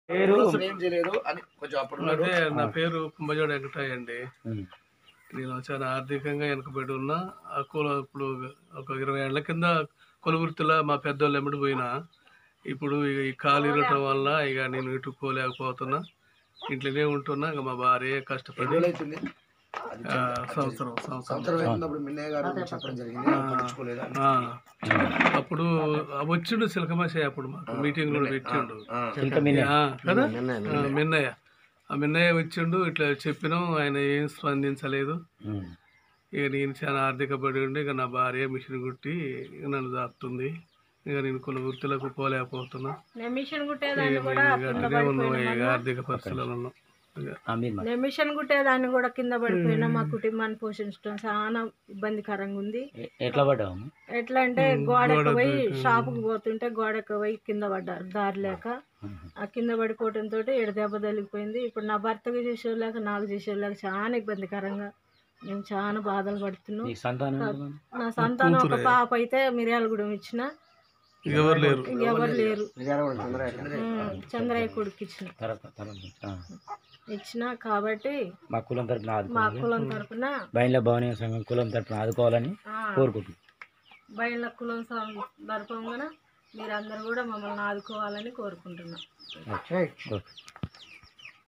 పేరు అసలు ఏం చేయలేదు అని కొంచెం అప్పుడు ఉన్నాడు. అదే నా పేరు కుంభజోడ వెంకటయ్య అండి ఉమ్. నేను చాలా ఆర్థికంగా వెనకబడి ఉన్నా ఆ కుల ఇప్పుడు ఒక ఇరవై ఏళ్ల కింద కుల వృత్తిలో మా పెద్దోళ్ళు ఎమ్మడి పోయినా ఇప్పుడు ఇక ఈ కాలు ఇరగటం వల్ల ఇక నేను ఇటు పోలేకపోతున్నా ఇంట్లోనే ఉంటున్నా ఇక మా భార్య ఎన్ని కష్టపడి రోజులు అవుతుంది అది ఆ, సంవత్సరం సంవత్సరం సంవత్సరం అవుతున్నప్పుడు మిన్నయ్య గారు చెప్పడం జరిగింది పట్టించుకోలేదు అని. ఆ, అప్పుడు ఆ వచ్చిండు సిలకమాసే అప్పుడు మాకు మీటింగ్ కూడా పెట్టిండు ఆ. చిలక మిన్న ఆ, కదా ఆ, మిన్నయ్య ఆ మిన్నయ్య వచ్చిండు ఇట్లా చెప్పినాం ఆయన ఏం స్పందించలేదు ఉమ్. ఇక నేను చాలా ఆర్థిక పడి ఉండి ఇక నా భార్య మిషన్ కుట్టి ఇక నన్ను దాస్తుంది ఇక నేను కొన్ని వృత్తులకు పోలేకపోతున్నా నేను మిషన్ కుట్టేదాన్ని కూడా ఇక అట్లనే ఉన్నాం ఇక ఆర్థిక పరిస్థితులు ఉన్నాం ఇక ఆ, మీరు మా- నేను మిషన్ కుట్టేదాన్ని కూడా కింద పడిపోయినా మా కుటుంబాన్ని పోషించడం చాలా ఇబ్బందికరంగా ఉంది ఎ- ఎట్లా పడ్డావు ఎట్లా అంటే గోడకు పోయి షాపుకి పోతుంటే గోడకు పోయి కింద పడ్డారు దారి లేక ఆ కింద పడిపోవడంతో ఏడు దెబ్బ తగిలిపోయింది ఇప్పుడు నా భర్తకు చేసేవాళ్ళక నాకు చేసేవాళ్ళక చాలా ఇబ్బందికరంగా మేము చాలా బాధలు పడుతున్నాం నీకు సంతానం ఎంతమంది? నా సంతానం ఒక పాప అయితే మిర్యాలగూడెం ఇచ్చిన ఎవరు లేరు ఎవరు లేరు ఉమ్, చంద్రయ్య కొడుకు ఇచ్చిన తర్వాత తర్వాత ఆ. ఇచ్చిన కాబట్టి మా కులం తరపున మా ఆదుకోవాలి కులం తరపున బయలుదేరి భవనీయ సంఘం కులం తరపున ఆదుకోవాలని ఆ, కోరుకుంటున్నాం బయళ్ళ కులం తరపున మీరందరూ కూడా మమ్మల్ని ఆదుకోవాలని కోరుకుంటున్నాం ఓకే. ఓకే